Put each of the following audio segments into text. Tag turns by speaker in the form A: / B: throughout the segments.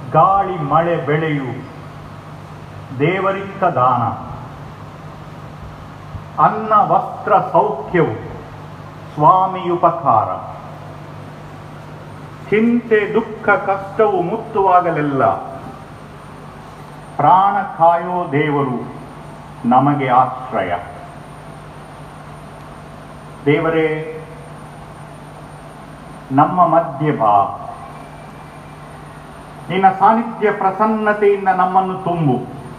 A: ಗಾಳಿ ಮಳೆ ಬೆಳೆಯು ದೇವರಿತ್ತ ದಾನ ಅನ್ನ ವಸ್ತ್ರ ಸೌಖ್ಯವು ಸ್ವಾಮಿಯುಪಕಾರ ಚಿಂತೆ ದುಃಖ ಕಷ್ಟವು ಮುತ್ತುವಾಗಲೆಲ್ಲ ಪ್ರಾಣ ಕಾಯೋ ದೇವರು ನಮಗೆ ಆಶ್ರಯ ದೇವರೇ ನಮ್ಮ ಮಧ್ಯೆ ಬಾ ನಿನ್ನ ಸಾನ್ನಿಧ್ಯ ಪ್ರಸನ್ನತೆಯಿಂದ ನಮ್ಮನ್ನು ತುಂಬು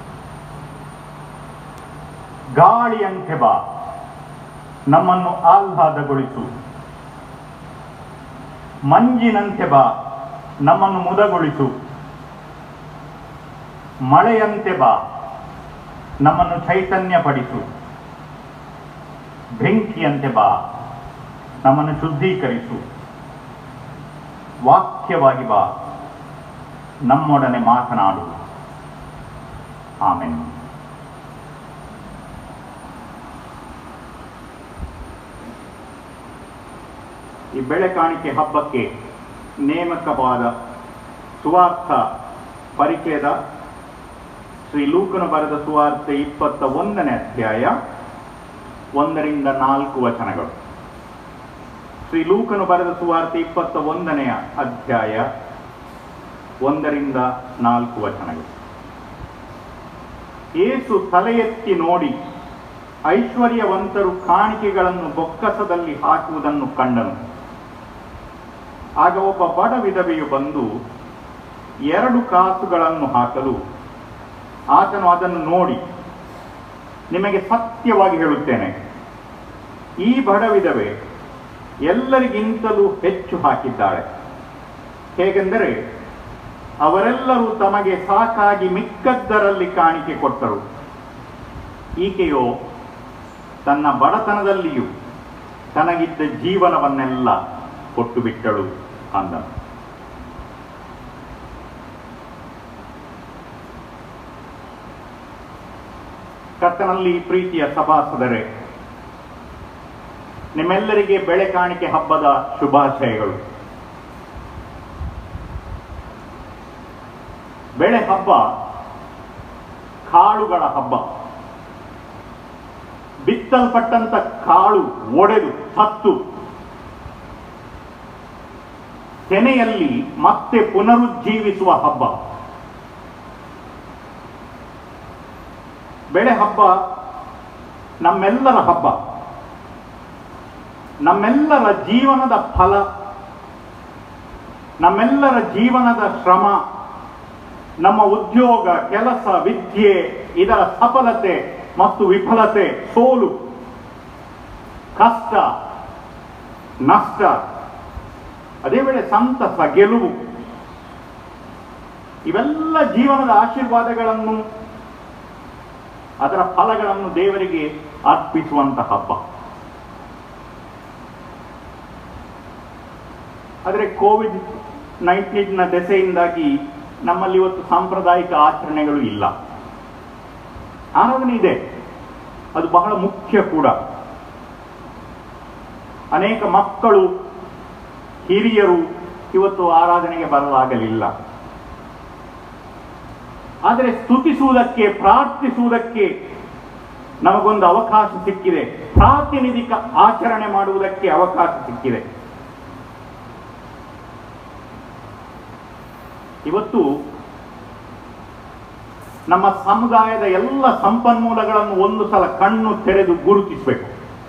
A: ಗಾಳಿಯಂತೆ ಬಾ ನಮ್ಮನ್ನು ಆಹ್ಲಾದಗೊಳಿಸು ಮಂಜಿನಂತೆ ಬಾ ನಮ್ಮನ್ನು ಮುದಗೊಳಿಸು ಮಳೆಯಂತೆ ಬಾ ನಮ್ಮನ್ನು ಚೈತನ್ಯಪಡಿಸು ಬೆಂಕಿಯಂತೆ ಬಾ ನಮ್ಮನ್ನು ಶುದ್ಧೀಕರಿಸು ವಾಕ್ಯವಾಗಿ ಬಾ ನಮ್ಮೊಡನೆ ಮಾತನಾಡು ಆಮೇಲೆ ಈ ಬೆಳೆ ಕಾಣಿಕೆ ಹಬ್ಬಕ್ಕೆ ನೇಮಕವಾದ ಸುವಾರ್ಥ ಪರಿಚಯದ ಶ್ರೀ ಲೂಕನು ಬರೆದ ಸುವಾರ್ತೆ ಇಪ್ಪತ್ತ ಒಂದನೇ ಅಧ್ಯಾಯ ಒಂದರಿಂದ ನಾಲ್ಕು ವಚನಗಳು ಶ್ರೀ ಲೂಕನು ಬರೆದ ಸುವಾರ್ತೆ ಇಪ್ಪತ್ತ ಒಂದನೆಯ ಅಧ್ಯಾಯ ಒಂದರಿಂದ ನಾಲ್ಕು ವಚನಗಳು ಏಸು ತಲೆ ಎತ್ತಿ ನೋಡಿ ಐಶ್ವರ್ಯವಂತರು ಕಾಣಿಕೆಗಳನ್ನು ಬೊಕ್ಕಸದಲ್ಲಿ ಹಾಕುವುದನ್ನು ಕಂಡನು ಆಗ ಒಬ್ಬ ಬಡ ವಿಧವೆಯು ಬಂದು ಎರಡು ಕಾಸುಗಳನ್ನು ಹಾಕಲು ಆತನು ಅದನ್ನು ನೋಡಿ ನಿಮಗೆ ಸತ್ಯವಾಗಿ ಹೇಳುತ್ತೇನೆ ಈ ಬಡ ವಿಧವೆ ಎಲ್ಲರಿಗಿಂತಲೂ ಹೆಚ್ಚು ಹಾಕಿದ್ದಾಳೆ ಹೇಗೆಂದರೆ ಅವರೆಲ್ಲರೂ ತಮಗೆ ಸಾಕಾಗಿ ಮಿಕ್ಕದ್ದರಲ್ಲಿ ಕಾಣಿಕೆ ಕೊಟ್ಟರು ಈಕೆಯೋ ತನ್ನ ಬಡತನದಲ್ಲಿಯೂ ತನಗಿದ್ದ ಜೀವನವನ್ನೆಲ್ಲ ಕೊಟ್ಟು ಬಿಟ್ಟಳು ಅಂದನು ಕರ್ತನಲ್ಲಿ ಪ್ರೀತಿಯ ಸಭಾಸದರೇ ನಿಮ್ಮೆಲ್ಲರಿಗೆ ಬೆಳೆ ಕಾಣಿಕೆ ಹಬ್ಬದ ಶುಭಾಶಯಗಳು ಬೆಳೆ ಹಬ್ಬ ಕಾಳುಗಳ ಹಬ್ಬ ಬಿತ್ತಲ್ಪಟ್ಟಂತ ಕಾಳು ಒಡೆದು ಸತ್ತು ತೆನೆಯಲ್ಲಿ ಮತ್ತೆ ಪುನರುಜ್ಜೀವಿಸುವ ಹಬ್ಬ ಬೆಳೆ ಹಬ್ಬ ನಮ್ಮೆಲ್ಲರ ಹಬ್ಬ ನಮ್ಮೆಲ್ಲರ ಜೀವನದ ಫಲ ನಮ್ಮೆಲ್ಲರ ಜೀವನದ ಶ್ರಮ ನಮ್ಮ ಉದ್ಯೋಗ ಕೆಲಸ ವಿದ್ಯೆ ಇದರ ಸಫಲತೆ ಮತ್ತು ವಿಫಲತೆ ಸೋಲು ಕಷ್ಟ ನಷ್ಟ ಅದೇ ವೇಳೆ ಸಂತಸ ಗೆಲುವು ಇವೆಲ್ಲ ಜೀವನದ ಆಶೀರ್ವಾದಗಳನ್ನು ಅದರ ಫಲಗಳನ್ನು ದೇವರಿಗೆ ಅರ್ಪಿಸುವಂತ ಹಬ್ಬ ಆದರೆ ಕೋವಿಡ್ ನೈನ್ಟೀನ್ನ ದೆಸೆಯಿಂದಾಗಿ ನಮ್ಮಲ್ಲಿ ಇವತ್ತು ಸಾಂಪ್ರದಾಯಿಕ ಆಚರಣೆಗಳು ಇಲ್ಲ ಆರಾಧನೆ ಇದೆ ಅದು ಬಹಳ ಮುಖ್ಯ ಕೂಡ ಅನೇಕ ಮಕ್ಕಳು ಹಿರಿಯರು ಇವತ್ತು ಆರಾಧನೆಗೆ ಬರಲಾಗಲಿಲ್ಲ ಆದರೆ ಸ್ತುತಿಸುವುದಕ್ಕೆ ಪ್ರಾರ್ಥಿಸುವುದಕ್ಕೆ ನಮಗೊಂದು ಅವಕಾಶ ಸಿಕ್ಕಿದೆ ಪ್ರಾತಿನಿಧಿಕ ಆಚರಣೆ ಮಾಡುವುದಕ್ಕೆ ಅವಕಾಶ ಸಿಕ್ಕಿದೆ ಇವತ್ತು ನಮ್ಮ ಸಮುದಾಯದ ಎಲ್ಲ ಸಂಪನ್ಮೂಲಗಳನ್ನು ಒಂದು ಸಲ ಕಣ್ಣು ತೆರೆದು ಗುರುತಿಸಬೇಕು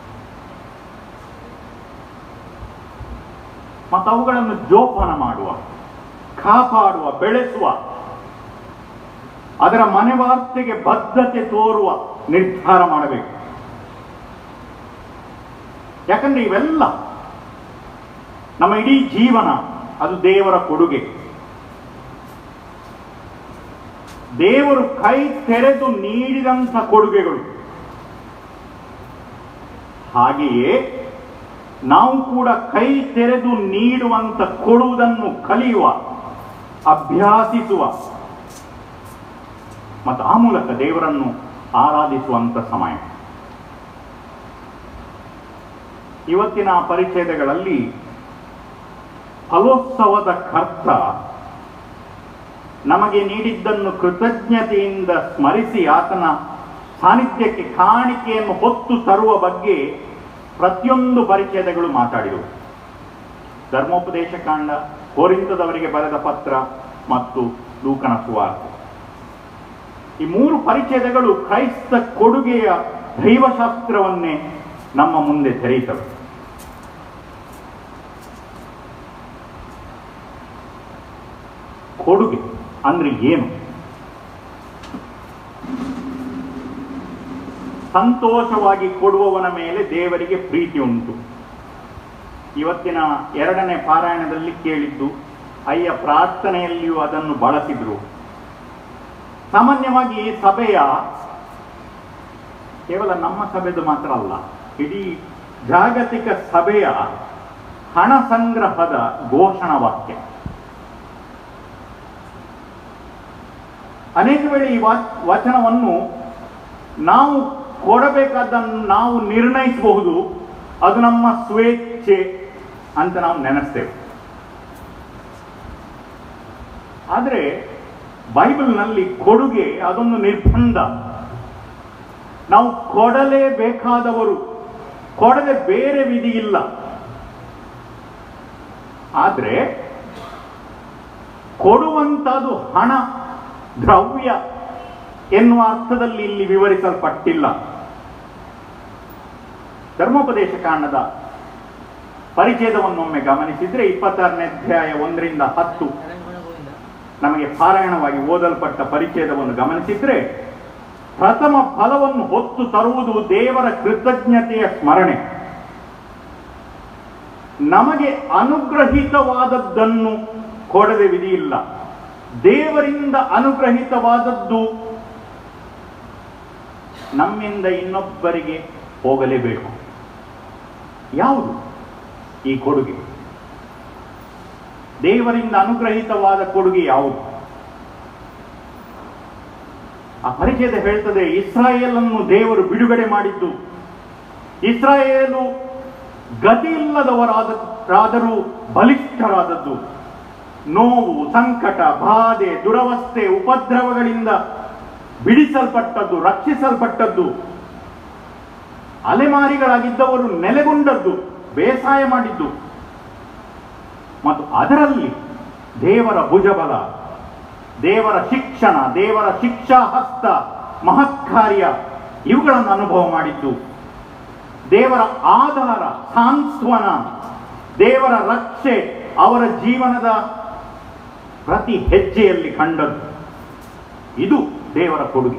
A: ಮತ್ತು ಅವುಗಳನ್ನು ಜೋಪಾನ ಮಾಡುವ ಕಾಪಾಡುವ ಬೆಳೆಸುವ ಅದರ ಮನೆವಾರ್ತೆಗೆ ಬದ್ಧತೆ ತೋರುವ ನಿರ್ಧಾರ ಮಾಡಬೇಕು ಯಾಕಂದ್ರೆ ಇವೆಲ್ಲ ನಮ್ಮ ಇಡೀ ಜೀವನ ಅದು ದೇವರ ಕೊಡುಗೆ ದೇವರು ಕೈ ತೆರೆದು ನೀಡಿದಂಥ ಕೊಡುಗೆಗಳು ಹಾಗೆಯೇ ನಾವು ಕೂಡ ಕೈ ತೆರೆದು ನೀಡುವಂತ ಕೊಡುವುದನ್ನು ಕಲಿಯುವ ಅಭ್ಯಾಸಿಸುವ ಮತ್ತು ಆ ಮೂಲಕ ದೇವರನ್ನು ಆರಾಧಿಸುವಂತ ಸಮಯ ಇವತ್ತಿನ ಪರಿಚ್ಛೇದಗಳಲ್ಲಿ ಫಲೋತ್ಸವದ ಕರ್ತ ನಮಗೆ ನೀಡಿದ್ದನ್ನು ಕೃತಜ್ಞತೆಯಿಂದ ಸ್ಮರಿಸಿ ಆತನ ಸಾನ್ನಿಧ್ಯಕ್ಕೆ ಕಾಣಿಕೆಯನ್ನು ಹೊತ್ತು ತರುವ ಬಗ್ಗೆ ಪ್ರತಿಯೊಂದು ಪರಿಚ್ಛೇದಗಳು ಮಾತಾಡಿದವು ಧರ್ಮೋಪದೇಶ ಕಾಂಡ ಕೋರಿಂತದವರಿಗೆ ಬರೆದ ಪತ್ರ ಮತ್ತು ಲೂಕನ ಸುವಾರ್ತೆ ಈ ಮೂರು ಪರಿಚ್ಛೇದಗಳು ಕ್ರೈಸ್ತ ಕೊಡುಗೆಯ ದೈವಶಾಸ್ತ್ರವನ್ನೇ ನಮ್ಮ ಮುಂದೆ ತೆರೆಯುತ್ತವೆ ಕೊಡುಗೆ ಅಂದ್ರೆ ಏನು ಸಂತೋಷವಾಗಿ ಕೊಡುವವನ ಮೇಲೆ ದೇವರಿಗೆ ಪ್ರೀತಿ ಉಂಟು ಇವತ್ತಿನ ಎರಡನೇ ಪಾರಾಯಣದಲ್ಲಿ ಕೇಳಿದ್ದು ಅಯ್ಯ ಪ್ರಾರ್ಥನೆಯಲ್ಲಿಯೂ ಅದನ್ನು ಬಳಸಿದ್ರು ಸಾಮಾನ್ಯವಾಗಿ ಈ ಸಭೆಯ ಕೇವಲ ನಮ್ಮ ಸಭೆದು ಮಾತ್ರ ಅಲ್ಲ ಇಡೀ ಜಾಗತಿಕ ಸಭೆಯ ಹಣ ಸಂಗ್ರಹದ ಘೋಷಣಾ ವಾಕ್ಯ ಅನೇಕ ವೇಳೆ ಈ ವಾ- ವಚನವನ್ನು ನಾವು ಕೊಡಬೇಕಾದನ್ನು ನಾವು ನಿರ್ಣಯಿಸಬಹುದು ಅದು ನಮ್ಮ ಸ್ವೇಚ್ಛೆ ಅಂತ ನಾವು ನೆನೆಸ್ತೇವೆ ಆದರೆ ಬೈಬಲ್ನಲ್ಲಿ ಕೊಡುಗೆ ಅದೊಂದು ನಿರ್ಬಂಧ ನಾವು ಕೊಡಲೇಬೇಕಾದವರು ಕೊಡದೆ ಬೇರೆ ವಿಧಿ ಇಲ್ಲ ಆದ್ರೆ ಕೊಡುವಂತದು ಹಣ ದ್ರವ್ಯ ಎನ್ನುವ ಅರ್ಥದಲ್ಲಿ ಇಲ್ಲಿ ವಿವರಿಸಲ್ಪಟ್ಟಿಲ್ಲ ಧರ್ಮೋಪದೇಶ ಕಾಂಡದ ಪರಿಚ್ಛೇದವನ್ನೊಮ್ಮೆ ಗಮನಿಸಿದ್ರೆ ಇಪ್ಪತ್ತಾರನೇ ಅಧ್ಯಾಯ ಒಂದರಿಂದ ಹತ್ತು ನಮಗೆ ಪಾರಾಯಣವಾಗಿ ಓದಲ್ಪಟ್ಟ ಪರಿಚ್ಛೇದವನ್ನು ಗಮನಿಸಿದ್ರೆ ಪ್ರಥಮ ಫಲವನ್ನು ಹೊತ್ತು ತರುವುದು ದೇವರ ಕೃತಜ್ಞತೆಯ ಸ್ಮರಣೆ ನಮಗೆ ಅನುಗ್ರಹಿತವಾದದ್ದನ್ನು ಕೊಡದೆ ವಿಧಿಯಿಲ್ಲ ದೇವರಿಂದ ಅನುಗ್ರಹಿತವಾದದ್ದು ನಮ್ಮಿಂದ ಇನ್ನೊಬ್ಬರಿಗೆ ಹೋಗಲೇಬೇಕು ಯಾವುದು ಈ ಕೊಡುಗೆ ದೇವರಿಂದ ಅನುಗ್ರಹಿತವಾದ ಕೊಡುಗೆ ಯಾವುದು ಆ ಪರಿಚಯದ ಹೇಳ್ತದೆ ಇಸ್ರಾಯೇಲನ್ನು ದೇವರು ಬಿಡುಗಡೆ ಮಾಡಿದ್ದು ಇಸ್ರಾಯೇಲು ಗತಿ ಇಲ್ಲದವರಾದರೂ ಬಲಿಷ್ಠರಾದದ್ದು ನೋವು ಸಂಕಟ ಬಾಧೆ ದುರವಸ್ಥೆ ಉಪದ್ರವಗಳಿಂದ ಬಿಡಿಸಲ್ಪಟ್ಟದ್ದು ರಕ್ಷಿಸಲ್ಪಟ್ಟದ್ದು ಅಲೆಮಾರಿಗಳಾಗಿದ್ದವರು ನೆಲೆಗೊಂಡದ್ದು ಬೇಸಾಯ ಮಾಡಿದ್ದು ಮತ್ತು ಅದರಲ್ಲಿ ದೇವರ ಭುಜಬಲ ದೇವರ ಶಿಕ್ಷಣ ದೇವರ ಶಿಕ್ಷಾಹಸ್ತ ಮಹತ್ಕಾರ್ಯ ಇವುಗಳನ್ನು ಅನುಭವ ಮಾಡಿದ್ದು ದೇವರ ಆಧಾರ ಸಾಂತ್ವನ ದೇವರ ರಕ್ಷೆ ಅವರ ಜೀವನದ ಪ್ರತಿ ಹೆಜ್ಜೆಯಲ್ಲಿ ಕಂಡದ್ದು ಇದು ದೇವರ ಕೊಡುಗೆ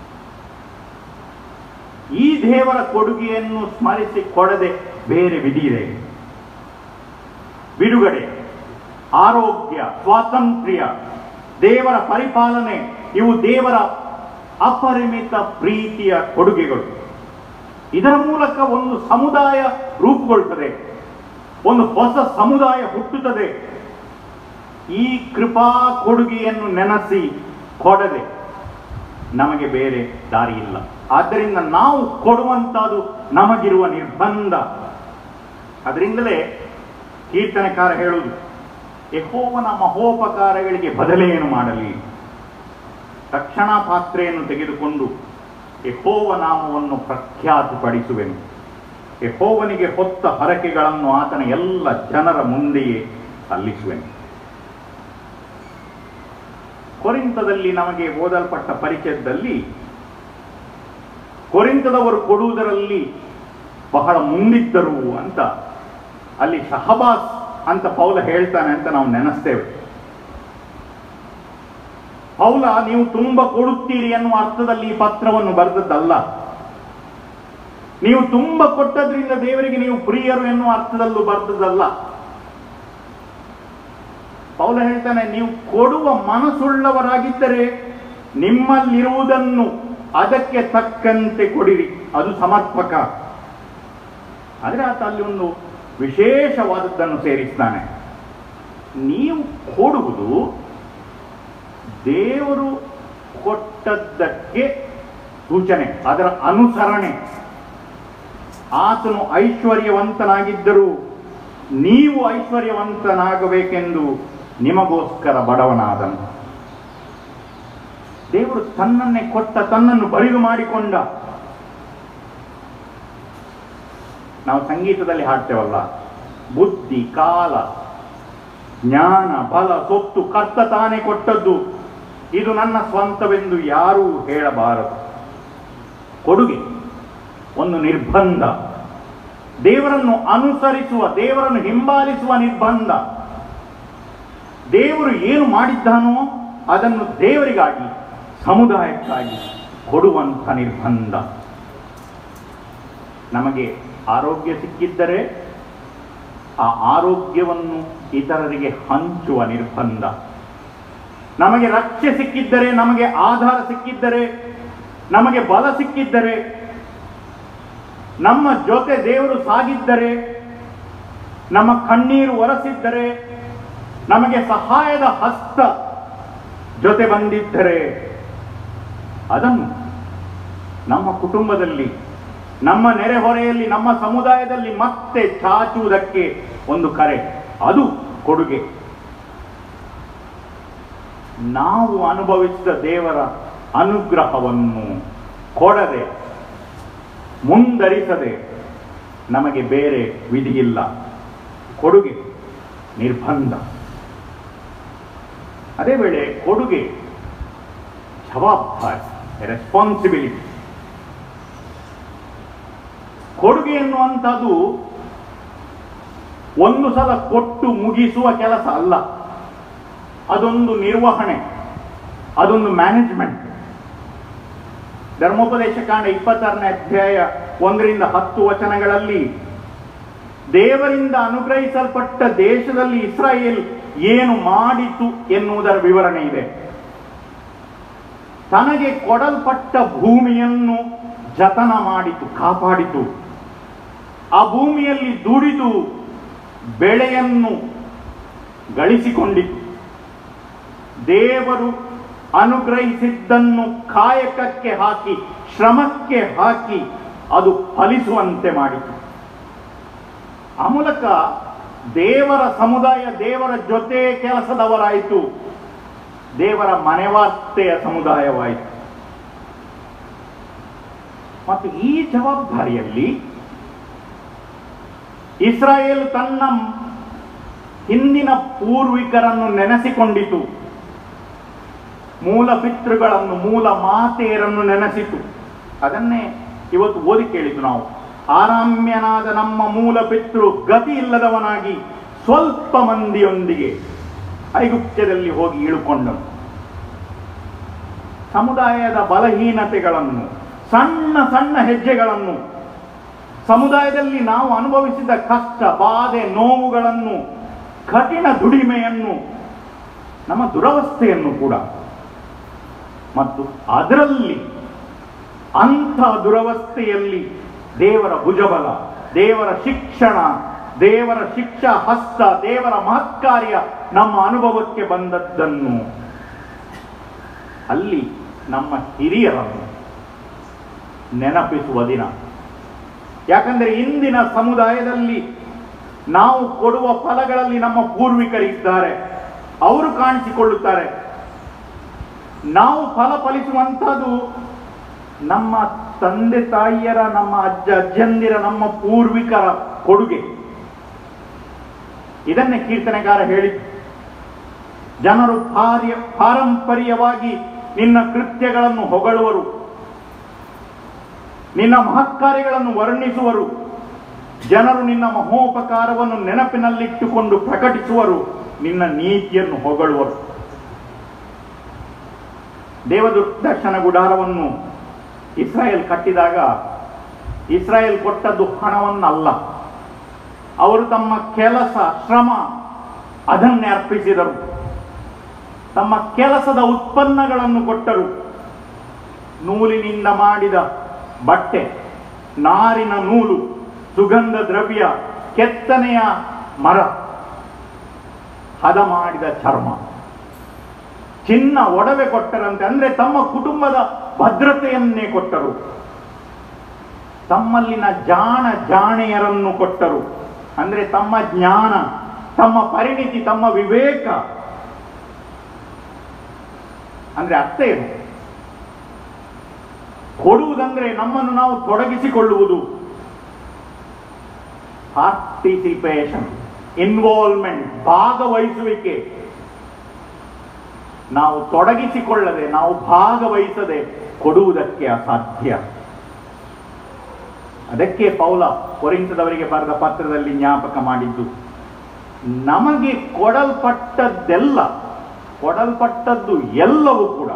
A: ಈ ದೇವರ ಕೊಡುಗೆಯನ್ನು ಸ್ಮರಿಸಿ ಕೊಡದೆ ಬೇರೆ ವಿಧಿ ಇದೆ ಬಿಡುಗಡೆ ಆರೋಗ್ಯ ಸ್ವಾತಂತ್ರ್ಯ ದೇವರ ಪರಿಪಾಲನೆ ಇವು ದೇವರ ಅಪರಿಮಿತ ಪ್ರೀತಿಯ ಕೊಡುಗೆಗಳು ಇದರ ಮೂಲಕ ಒಂದು ಸಮುದಾಯ ರೂಪುಗೊಳ್ಳುತ್ತದೆ ಒಂದು ಹೊಸ ಸಮುದಾಯ ಹುಟ್ಟುತ್ತದೆ ಈ ಕೃಪಾ ಕೊಡುಗೆಯನ್ನು ನೆನೆಸಿ ಕೊಡದೆ ನಮಗೆ ಬೇರೆ ದಾರಿ ಇಲ್ಲ ಆದ್ದರಿಂದ ನಾವು ಕೊಡುವಂತಹದ್ದು ನಮಗಿರುವ ನಿರ್ಬಂಧ ಅದರಿಂದಲೇ ಕೀರ್ತನೆಕಾರ ಹೇಳುವುದು ಯಹೋವನ ಮಹೋಪಕಾರಗಳಿಗೆ ಬದಲೇನು ಮಾಡಲಿ ತಕ್ಷಣ ಪಾತ್ರೆಯನ್ನು ತೆಗೆದುಕೊಂಡು ಯಹೋವ ನಾಮವನ್ನು ಪ್ರಖ್ಯಾತಿಪಡಿಸುವೆನು ಯಹೋವನಿಗೆ ಹೊತ್ತ ಹರಕೆಗಳನ್ನು ಆತನ ಎಲ್ಲ ಜನರ ಮುಂದೆಯೇ ಸಲ್ಲಿಸುವೆನು ಕೊರಿಂತದಲ್ಲಿ ನಮಗೆ ಓದಲ್ಪಟ್ಟ ಪರಿಚಯದಲ್ಲಿ ಕೊರಿಂತದವರು ಕೊಡುವುದರಲ್ಲಿ ಬಹಳ ಮುಂದಿದ್ದರು ಅಂತ ಅಲ್ಲಿ ಶಹಬಾಸ್ ಅಂತ ಪೌಲ ಹೇಳ್ತಾನೆ ಅಂತ ನಾವು ನೆನೆಸ್ತೇವೆ ಪೌಲ ನೀವು ತುಂಬ ಕೊಡುತ್ತೀರಿ ಎನ್ನುವ ಅರ್ಥದಲ್ಲಿ ಈ ಪತ್ರವನ್ನು ಬರೆದದ್ದಲ್ಲ ನೀವು ತುಂಬ ಕೊಟ್ಟದ್ರಿಂದ ದೇವರಿಗೆ ನೀವು ಪ್ರಿಯರು ಎನ್ನುವ ಅರ್ಥದಲ್ಲೂ ಬರೆದದ್ದಲ್ಲ ಪೌಲ ಹೇಳ್ತಾನೆ ನೀವು ಕೊಡುವ ಮನಸ್ಸುಳ್ಳವರಾಗಿದ್ದರೆ ನಿಮ್ಮಲ್ಲಿರುವುದನ್ನು ಅದಕ್ಕೆ ತಕ್ಕಂತೆ ಕೊಡಿರಿ ಅದು ಸಮರ್ಪಕ ಆದರೆ ಆತ ಅಲ್ಲಿ ಒಂದು ವಿಶೇಷವಾದದ್ದನ್ನು ಸೇರಿಸ್ತಾನೆ ನೀವು ಕೊಡುವುದು ದೇವರು ಕೊಟ್ಟದ್ದಕ್ಕೆ ಸೂಚನೆ ಅದರ ಅನುಸರಣೆ ಆತನು ಐಶ್ವರ್ಯವಂತನಾಗಿದ್ದರೂ ನೀವು ಐಶ್ವರ್ಯವಂತನಾಗಬೇಕೆಂದು ನಿಮಗೋಸ್ಕರ ಬಡವನಾದನು ದೇವರು ತನ್ನನ್ನೇ ಕೊಟ್ಟ ತನ್ನನ್ನು ಬರಿದು ಮಾಡಿಕೊಂಡ ನಾವು ಸಂಗೀತದಲ್ಲಿ ಹಾಡ್ತೇವಲ್ಲ ಬುದ್ಧಿ ಕಾಲ ಜ್ಞಾನ ಬಲ ಸೊತ್ತು ಕರ್ತ ತಾನೇ ಕೊಟ್ಟದ್ದು ಇದು ನನ್ನ ಸ್ವಂತವೆಂದು ಯಾರೂ ಹೇಳಬಾರದು ಕೊಡುಗೆ ಒಂದು ನಿರ್ಬಂಧ ದೇವರನ್ನು ಅನುಸರಿಸುವ ದೇವರನ್ನು ಹಿಂಬಾಲಿಸುವ ನಿರ್ಬಂಧ ದೇವರು ಏನು ಮಾಡಿದ್ದಾನೋ ಅದನ್ನು ದೇವರಿಗಾಗಿ ಸಮುದಾಯಕ್ಕಾಗಿ ಕೊಡುವಂಥ ನಿರ್ಬಂಧ ನಮಗೆ ಆರೋಗ್ಯ ಸಿಕ್ಕಿದ್ದರೆ ಆ ಆರೋಗ್ಯವನ್ನು ಇತರರಿಗೆ ಹಂಚುವ ನಿರ್ಬಂಧ ನಮಗೆ ರಕ್ಷೆ ಸಿಕ್ಕಿದ್ದರೆ ನಮಗೆ ಆಧಾರ ಸಿಕ್ಕಿದ್ದರೆ ನಮಗೆ ಬಲ ಸಿಕ್ಕಿದ್ದರೆ ನಮ್ಮ ಜೊತೆ ದೇವರು ಸಾಗಿದ್ದರೆ ನಮ್ಮ ಕಣ್ಣೀರು ಒರೆಸಿದ್ದರೆ ನಮಗೆ ಸಹಾಯದ ಹಸ್ತ ಜೊತೆ ಬಂದಿದ್ದರೆ ಅದನ್ನು ನಮ್ಮ ಕುಟುಂಬದಲ್ಲಿ ನಮ್ಮ ನೆರೆಹೊರೆಯಲ್ಲಿ ನಮ್ಮ ಸಮುದಾಯದಲ್ಲಿ ಮತ್ತೆ ಚಾಚುವುದಕ್ಕೆ ಒಂದು ಕರೆ ಅದು ಕೊಡುಗೆ ನಾವು ಅನುಭವಿಸಿದ ದೇವರ ಅನುಗ್ರಹವನ್ನು ಕೊಡದೆ ಮುಂದರಿಸದೆ ನಮಗೆ ಬೇರೆ ವಿಧಿಯಿಲ್ಲ ಕೊಡುಗೆ ನಿರ್ಬಂಧ ಅದೇ ವೇಳೆ ಕೊಡುಗೆ ಜವಾಬ್ದಾರಿ ರೆಸ್ಪಾನ್ಸಿಬಿಲಿಟಿ ಕೊಡುಗೆ ಎನ್ನುವಂಥದ್ದು ಒಂದು ಸಲ ಕೊಟ್ಟು ಮುಗಿಸುವ ಕೆಲಸ ಅಲ್ಲ ಅದೊಂದು ನಿರ್ವಹಣೆ ಅದೊಂದು ಮ್ಯಾನೇಜ್ಮೆಂಟ್ ಧರ್ಮೋಪದೇಶ ಕಾಂಡ ಇಪ್ಪತ್ತಾರನೇ ಅಧ್ಯಾಯ ಒಂದರಿಂದ ಹತ್ತು ವಚನಗಳಲ್ಲಿ ದೇವರಿಂದ ಅನುಗ್ರಹಿಸಲ್ಪಟ್ಟ ದೇಶದಲ್ಲಿ ಇಸ್ರಾಯೇಲ್ ಏನು ಮಾಡಿತು ಎನ್ನುವುದರ ವಿವರಣೆ ಇದೆ ತನಗೆ ಕೊಡಲ್ಪಟ್ಟ ಭೂಮಿಯನ್ನು ಜತನ ಮಾಡಿತು ಕಾಪಾಡಿತು ಆ ಭೂಮಿಯಲ್ಲಿ ದುಡಿದು ಬೆಳೆಯನ್ನು ಗಳಿಸಿಕೊಂಡಿತು ದೇವರು ಅನುಗ್ರಹಿಸಿದ್ದನ್ನು ಕಾಯಕಕ್ಕೆ ಹಾಕಿ ಶ್ರಮಕ್ಕೆ ಹಾಕಿ ಅದು ಫಲಿಸುವಂತೆ ಮಾಡಿತು ಆ ಮೂಲಕ ದೇವರ ಸಮುದಾಯ ದೇವರ ಜೊತೆ ಕೆಲಸದವರಾಯಿತು ದೇವರ ಮನೆವಾರ್ತೆಯ ಸಮುದಾಯವಾಯಿತು ಮತ್ತು ಈ ಜವಾಬ್ದಾರಿಯಲ್ಲಿ ಇಸ್ರಾಯೇಲ್ ತನ್ನ ಹಿಂದಿನ ಪೂರ್ವಿಕರನ್ನು ನೆನೆಸಿಕೊಂಡಿತು ಮೂಲ ಪಿತೃಗಳನ್ನು ಮೂಲ ಮಾತೆಯರನ್ನು ನೆನೆಸಿತು ಅದನ್ನೇ ಇವತ್ತು ಓದಿ ಕೇಳಿದ್ದು ನಾವು ಆರಾಮ್ಯನಾದ ನಮ್ಮ ಮೂಲ ಪಿತೃ ಗತಿ ಇಲ್ಲದವನಾಗಿ ಸ್ವಲ್ಪ ಮಂದಿಯೊಂದಿಗೆ ಐಗುಪ್ತ್ಯದಲ್ಲಿ ಹೋಗಿ ಇಳುಕೊಂಡನು ಸಮುದಾಯದ ಬಲಹೀನತೆಗಳನ್ನು ಸಣ್ಣ ಸಣ್ಣ ಹೆಜ್ಜೆಗಳನ್ನು ಸಮುದಾಯದಲ್ಲಿ ನಾವು ಅನುಭವಿಸಿದ ಕಷ್ಟ ಬಾಧೆ ನೋವುಗಳನ್ನು ಕಠಿಣ ದುಡಿಮೆಯನ್ನು ನಮ್ಮ ದುರವಸ್ಥೆಯನ್ನು ಕೂಡ ಮತ್ತು ಅದರಲ್ಲಿ ಅಂಥ ದುರವಸ್ಥೆಯಲ್ಲಿ ದೇವರ ಭುಜಬಲ ದೇವರ ಶಿಕ್ಷಣ ದೇವರ ಶಿಕ್ಷಾ ಹಸ್ತ ದೇವರ ಮಹತ್ಕಾರ್ಯ ನಮ್ಮ ಅನುಭವಕ್ಕೆ ಬಂದದ್ದನ್ನು ಅಲ್ಲಿ ನಮ್ಮ ಹಿರಿಯರನ್ನು ನೆನಪಿಸುವ ದಿನ ಯಾಕಂದರೆ ಇಂದಿನ ಸಮುದಾಯದಲ್ಲಿ ನಾವು ಕೊಡುವ ಫಲಗಳಲ್ಲಿ ನಮ್ಮ ಪೂರ್ವಿಕರಿದ್ದಾರೆ ಅವರು ಕಾಣಿಸಿಕೊಳ್ಳುತ್ತಾರೆ ನಾವು ಫಲ ಫಲಿಸುವಂಥದ್ದು ನಮ್ಮ ತಂದೆ ತಾಯಿಯರ ನಮ್ಮ ಅಜ್ಜ ಅಜ್ಜಂದಿರ ನಮ್ಮ ಪೂರ್ವಿಕರ ಕೊಡುಗೆ ಇದನ್ನೇ ಕೀರ್ತನೆಗಾರ ಹೇಳಿದ್ದು ಜನರು ಪಾರ್ಯ ಪಾರಂಪರ್ಯವಾಗಿ ನಿನ್ನ ಕೃತ್ಯಗಳನ್ನು ಹೊಗಳುವರು ನಿನ್ನ ಮಹತ್ಕಾರ್ಯಗಳನ್ನು ವರ್ಣಿಸುವರು ಜನರು ನಿನ್ನ ಮಹೋಪಕಾರವನ್ನು ನೆನಪಿನಲ್ಲಿಟ್ಟುಕೊಂಡು ಪ್ರಕಟಿಸುವರು ನಿನ್ನ ನೀತಿಯನ್ನು ಹೊಗಳುವರು ದೇವದರ್ಶನ ಗುಡಾರವನ್ನು ಇಸ್ರಾಯೇಲ್ ಕಟ್ಟಿದಾಗ ಇಸ್ರಾಯೇಲ್ ಕೊಟ್ಟದ್ದು ಹಣವನ್ನಲ್ಲ ಅವರು ತಮ್ಮ ಕೆಲಸ ಶ್ರಮ ಅದನ್ನೇ ಅರ್ಪಿಸಿದರು ತಮ್ಮ ಕೆಲಸದ ಉತ್ಪನ್ನಗಳನ್ನು ಕೊಟ್ಟರು ನೂಲಿನಿಂದ ಮಾಡಿದ ಬಟ್ಟೆ ನಾರಿನ ನೂಲು ಸುಗಂಧ ದ್ರವ್ಯ ಕೆತ್ತನೆಯ ಮರ ಹದ ಮಾಡಿದ ಚರ್ಮ ಚಿನ್ನ ಒಡವೆ ಕೊಟ್ಟರಂತೆ ಅಂದ್ರೆ ತಮ್ಮ ಕುಟುಂಬದ ಭದ್ರತೆಯನ್ನೇ ಕೊಟ್ಟರು ತಮ್ಮಲ್ಲಿನ ಜಾಣ ಜಾಣೆಯರನ್ನು ಕೊಟ್ಟರು ಅಂದ್ರೆ ತಮ್ಮ ಜ್ಞಾನ ತಮ್ಮ ಪರಿಣಿತಿ ತಮ್ಮ ವಿವೇಕ ಅಂದ್ರೆ ಅರ್ಥ ಏನು ಕೊಡುವುದಂದ್ರೆ ನಮ್ಮನ್ನು ನಾವು ತೊಡಗಿಸಿಕೊಳ್ಳುವುದು ಪಾರ್ಟಿಸಿಪೇಷನ್ ಇನ್ವಾಲ್ವ್ಮೆಂಟ್ ಭಾಗವಹಿಸುವಿಕೆ ನಾವು ತೊಡಗಿಸಿಕೊಳ್ಳದೆ ನಾವು ಭಾಗವಹಿಸದೆ ಕೊಡುವುದಕ್ಕೆ ಅಸಾಧ್ಯ ಅದಕ್ಕೆ ಪೌಲ ಕೊರಿಂತದವರಿಗೆ ಬರೆದ ಪತ್ರದಲ್ಲಿ ಜ್ಞಾಪಕ ಮಾಡಿದ್ದು ನಮಗೆ ಕೊಡಲ್ಪಟ್ಟದ್ದೆಲ್ಲ ಕೊಡಲ್ಪಟ್ಟದ್ದು ಎಲ್ಲವೂ ಕೂಡ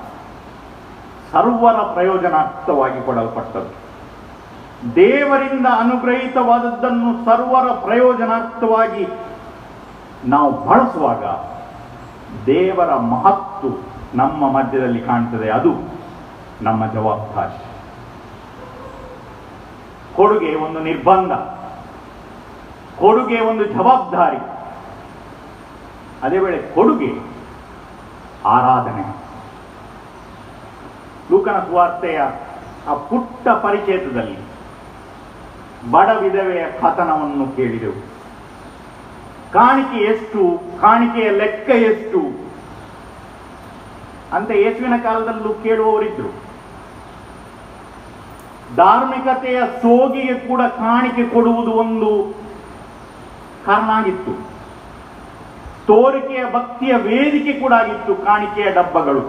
A: ಸರ್ವರ ಪ್ರಯೋಜನಾರ್ಥವಾಗಿ ಕೊಡಲ್ಪಟ್ಟದ್ದು ದೇವರಿಂದ ಅನುಗ್ರಹಿತವಾದದ್ದನ್ನು ಸರ್ವರ ಪ್ರಯೋಜನಾರ್ಥವಾಗಿ ನಾವು ಬಳಸುವಾಗ ದೇವರ ಮಹತ್ತು ನಮ್ಮ ಮಧ್ಯದಲ್ಲಿ ಕಾಣ್ತದೆ ಅದು ನಮ್ಮ ಜವಾಬ್ದಾರಿ ಕೊಡುಗೆ ಒಂದು ನಿರ್ಬಂಧ ಕೊಡುಗೆ ಒಂದು ಜವಾಬ್ದಾರಿ ಅದೇ ವೇಳೆ ಕೊಡುಗೆ ಆರಾಧನೆ ಲೂಕನ ಸುವಾರ್ತೆಯ ಆ ಪುಟ್ಟ ಪರಿಚಯದಲ್ಲಿ ಬಡ ವಿಧವೆಯ ಕಥನವನ್ನು ಕೇಳಿದೆವು ಕಾಣಿಕೆ ಎಷ್ಟು ಕಾಣಿಕೆಯ ಲೆಕ್ಕ ಎಷ್ಟು ಅಂತ ಯೇಸುವಿನ ಕಾಲದಲ್ಲೂ ಕೇಳುವವರಿದ್ರು ಧಾರ್ಮಿಕತೆಯ ಸೋಗಿಗೆ ಕೂಡ ಕಾಣಿಕೆ ಕೊಡುವುದು ಒಂದು ಕಾರಣ ಆಗಿತ್ತು ತೋರಿಕೆಯ ಭಕ್ತಿಯ ವೇದಿಕೆ ಕೂಡ ಆಗಿತ್ತು ಕಾಣಿಕೆಯ ಡಬ್ಬಗಳು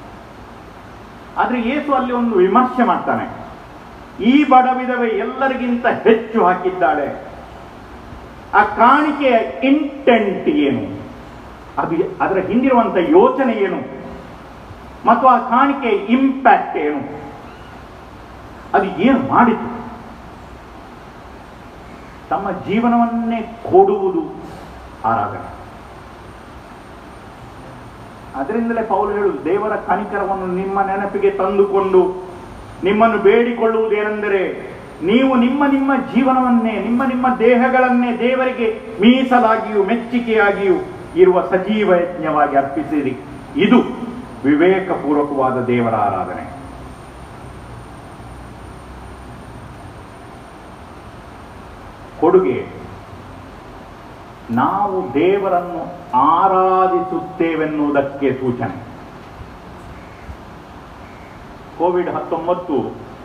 A: ಆದ್ರೆ ಯೇಸು ಅಲ್ಲಿ ಒಂದು ವಿಮರ್ಶೆ ಮಾಡ್ತಾನೆ ಈ ಬಡ ವಿಧವೆ ಎಲ್ಲರಿಗಿಂತ ಹೆಚ್ಚು ಹಾಕಿದ್ದಾಳೆ ಆ ಕಾಣಿಕೆಯ ಇಂಟೆಂಟ್ ಏನು ಅದು ಅದರ ಹಿಂದಿರುವಂತ ಯೋಚನೆ ಏನು ಮತ್ತು ಆ ಕಾಣಿಕೆಯ ಇಂಪ್ಯಾಕ್ಟ್ ಏನು ಅದು ಏನು ಮಾಡಿತು ತಮ್ಮ ಜೀವನವನ್ನೇ ಕೊಡುವುದು ಆರಾಧನೆ ಅದರಿಂದಲೇ ಪೌಲ್ ಹೇಳುವುದು ದೇವರ ಕನಿಕರವನ್ನು ನಿಮ್ಮ ನೆನಪಿಗೆ ತಂದುಕೊಂಡು ನಿಮ್ಮನ್ನು ಬೇಡಿಕೊಳ್ಳುವುದೇನೆಂದರೆ ನೀವು ನಿಮ್ಮ ನಿಮ್ಮ ಜೀವನವನ್ನೇ ನಿಮ್ಮ ನಿಮ್ಮ ದೇಹಗಳನ್ನೇ ದೇವರಿಗೆ ಮೀಸಲಾಗಿಯೂ ಮೆಚ್ಚುಗೆಯಾಗಿಯೂ ಇರುವ ಸಜೀವ ಯಜ್ಞವಾಗಿ ಅರ್ಪಿಸಿರಿ ಇದು ವಿವೇಕಪೂರ್ವಕವಾದ ದೇವರ ಆರಾಧನೆ ಕೊಡುಗೆ ನಾವು ದೇವರನ್ನು ಆರಾಧಿಸುತ್ತೇವೆನ್ನುವುದಕ್ಕೆ ಸೂಚನೆ ಕೋವಿಡ್ ಹತ್ತೊಂಬತ್ತು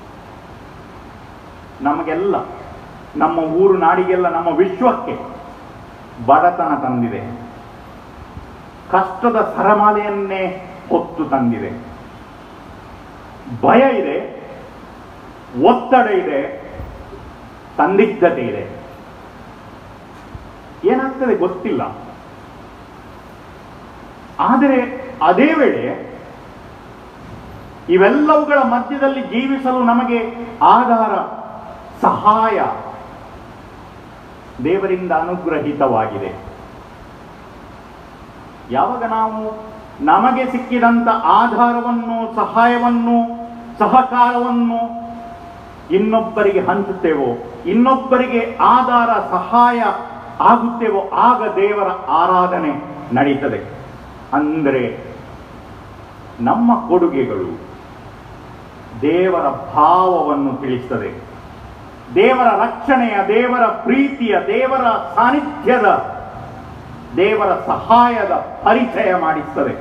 A: ನಮಗೆಲ್ಲ ನಮ್ಮ ಊರು ನಾಡಿಗೆಲ್ಲ ನಮ್ಮ ವಿಶ್ವಕ್ಕೆ ಬಡತನ ತಂದಿದೆ ಕಷ್ಟದ ಸರಮಾಲೆಯನ್ನೇ ಹೊತ್ತು ತಂದಿದೆ ಭಯ ಇದೆ ಒತ್ತಡ ಇದೆ ಸಂದಿಗ್ಧತೆ ಇದೆ ಏನಾಗ್ತದೆ ಗೊತ್ತಿಲ್ಲ ಆದರೆ ಅದೇ ವೇಳೆ ಇವೆಲ್ಲವುಗಳ ಮಧ್ಯದಲ್ಲಿ ಜೀವಿಸಲು ನಮಗೆ ಆಧಾರ ಸಹಾಯ ದೇವರಿಂದ ಅನುಗ್ರಹಿತವಾಗಿದೆ ಯಾವಾಗ ನಾವು ನಮಗೆ ಸಿಕ್ಕಿದಂತ ಆಧಾರವನ್ನು ಸಹಾಯವನ್ನು ಸಹಕಾರವನ್ನು ಇನ್ನೊಬ್ಬರಿಗೆ ಹಂಚುತ್ತೇವೋ ಇನ್ನೊಬ್ಬರಿಗೆ ಆಧಾರ ಸಹಾಯ ಆಗುತ್ತೇವೋ ಆಗ ದೇವರ ಆರಾಧನೆ ನಡೀತದೆ ಅಂದರೆ ನಮ್ಮ ಕೊಡುಗೆಗಳು ದೇವರ ಭಾವವನ್ನು ತಿಳಿಸ್ತದೆ ದೇವರ ರಕ್ಷಣೆಯ ದೇವರ ಪ್ರೀತಿಯ ದೇವರ ಸಾನ್ನಿಧ್ಯದ ದೇವರ ಸಹಾಯದ ಪರಿಚಯ ಮಾಡಿಸ್ತದೆ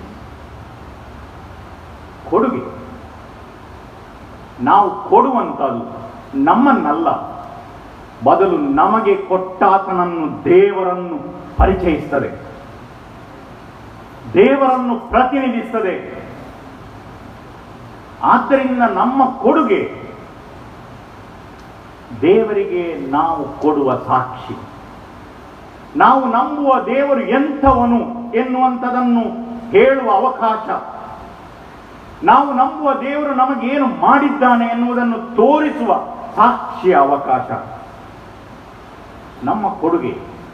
A: ಕೊಡುಗೆ ನಾವು ಕೊಡುವಂಥದ್ದು ನಮ್ಮನ್ನಲ್ಲ ಬದಲು ನಮಗೆ ಕೊಟ್ಟಾತನನ್ನು ದೇವರನ್ನು ಪರಿಚಯಿಸ್ತದೆ ದೇವರನ್ನು ಪ್ರತಿನಿಧಿಸ್ತದೆ ಆದ್ದರಿಂದ ನಮ್ಮ ಕೊಡುಗೆ ದೇವರಿಗೆ ನಾವು ಕೊಡುವ ಸಾಕ್ಷಿ ನಾವು ನಂಬುವ ದೇವರು ಎಂಥವನು ಎನ್ನುವಂಥದನ್ನು ಹೇಳುವ ಅವಕಾಶ ನಾವು ನಂಬುವ ದೇವರು ನಮಗೇನು ಮಾಡಿದ್ದಾನೆ ಎನ್ನುವುದನ್ನು ತೋರಿಸುವ ಸಾಕ್ಷಿಯ ಅವಕಾಶ ನಮ್ಮ ಕೊಡುಗೆ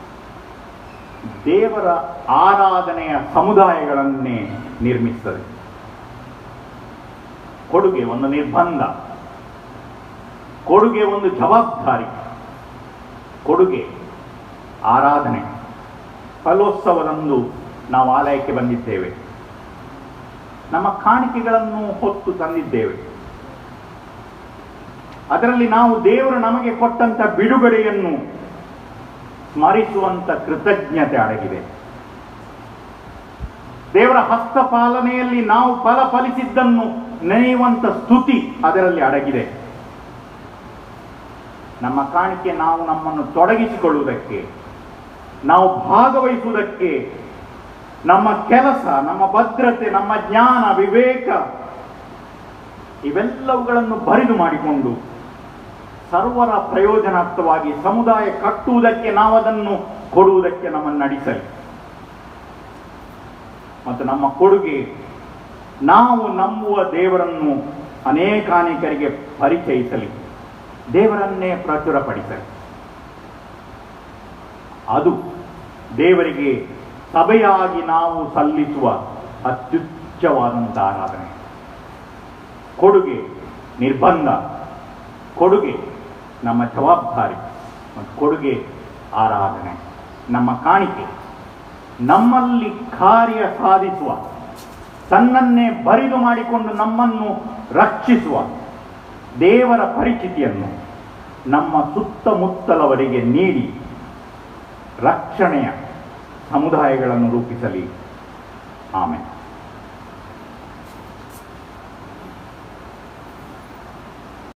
A: ದೇವರ ಆರಾಧನೆಯ ಸಮುದಾಯಗಳನ್ನೇ ನಿರ್ಮಿಸ್ತದೆ ಕೊಡುಗೆ ಒಂದು ನಿರ್ಬಂಧ ಕೊಡುಗೆ ಒಂದು ಜವಾಬ್ದಾರಿ ಕೊಡುಗೆ ಆರಾಧನೆ ಫಲೋತ್ಸವದಂದು ನಾವು ಆಲಯಕ್ಕೆ ಬಂದಿದ್ದೇವೆ ನಮ್ಮ ಕಾಣಿಕೆಗಳನ್ನು ಹೊತ್ತು ತಂದಿದ್ದೇವೆ ಅದರಲ್ಲಿ ನಾವು ದೇವರು ನಮಗೆ ಕೊಟ್ಟಂತ ಬಿಡುಗಡೆಯನ್ನು ಸ್ಮರಿಸುವಂತ ಕೃತಜ್ಞತೆ ಅಡಗಿದೆ ದೇವರ ಹಸ್ತಪಾಲನೆಯಲ್ಲಿ ನಾವು ಫಲ ಫಲಿಸಿದ್ದನ್ನು ನೆನೆಯುವಂತ ಸ್ತುತಿ ಅದರಲ್ಲಿ ಅಡಗಿದೆ ನಮ್ಮ ಕಾಣಿಕೆ ನಾವು ನಮ್ಮನ್ನು ತೊಡಗಿಸಿಕೊಳ್ಳುವುದಕ್ಕೆ ನಾವು ಭಾಗವಹಿಸುವುದಕ್ಕೆ ನಮ್ಮ ಕೆಲಸ ನಮ್ಮ ಭದ್ರತೆ ನಮ್ಮ ಜ್ಞಾನ ವಿವೇಕ ಇವೆಲ್ಲವುಗಳನ್ನು ಬರಿದು ಮಾಡಿಕೊಂಡು ಸರ್ವರ ಪ್ರಯೋಜನಾರ್ಥವಾಗಿ ಸಮುದಾಯ ಕಟ್ಟುವುದಕ್ಕೆ ನಾವು ಅದನ್ನು ಕೊಡುವುದಕ್ಕೆ ನಮ್ಮನ್ನು ನಡೆಸಲಿ ಮತ್ತು ನಮ್ಮ ಕೊಡುಗೆ ನಾವು ನಂಬುವ ದೇವರನ್ನು ಅನೇಕಾನೇಕರಿಗೆ ಪರಿಚಯಿಸಲಿ ದೇವರನ್ನೇ ಪ್ರಚುರಪಡಿಸಲಿ ಅದು ದೇವರಿಗೆ ಸಭೆಯಾಗಿ ನಾವು ಸಲ್ಲಿಸುವ ಅತ್ಯುಚ್ಚವಾದಂಥ ಆರಾಧನೆ ಕೊಡುಗೆ ನಿರ್ಬಂಧ ಕೊಡುಗೆ ನಮ್ಮ ಜವಾಬ್ದಾರಿ ಮತ್ತು ಕೊಡುಗೆ ಆರಾಧನೆ ನಮ್ಮ ಕಾಣಿಕೆ ನಮ್ಮಲ್ಲಿ ಕಾರ್ಯ ಸಾಧಿಸುವ ತನ್ನನ್ನೇ ಬರಿದು ಮಾಡಿಕೊಂಡು ನಮ್ಮನ್ನು ರಕ್ಷಿಸುವ ದೇವರ ಪರಿಚಿತಿಯನ್ನು ನಮ್ಮ ಸುತ್ತಮುತ್ತಲವರಿಗೆ ನೀಡಿ ರಕ್ಷಣೆಯ ಸಮುದಾಯಗಳನ್ನು ರೂಪಿಸಲಿ ಆಮೇಲೆ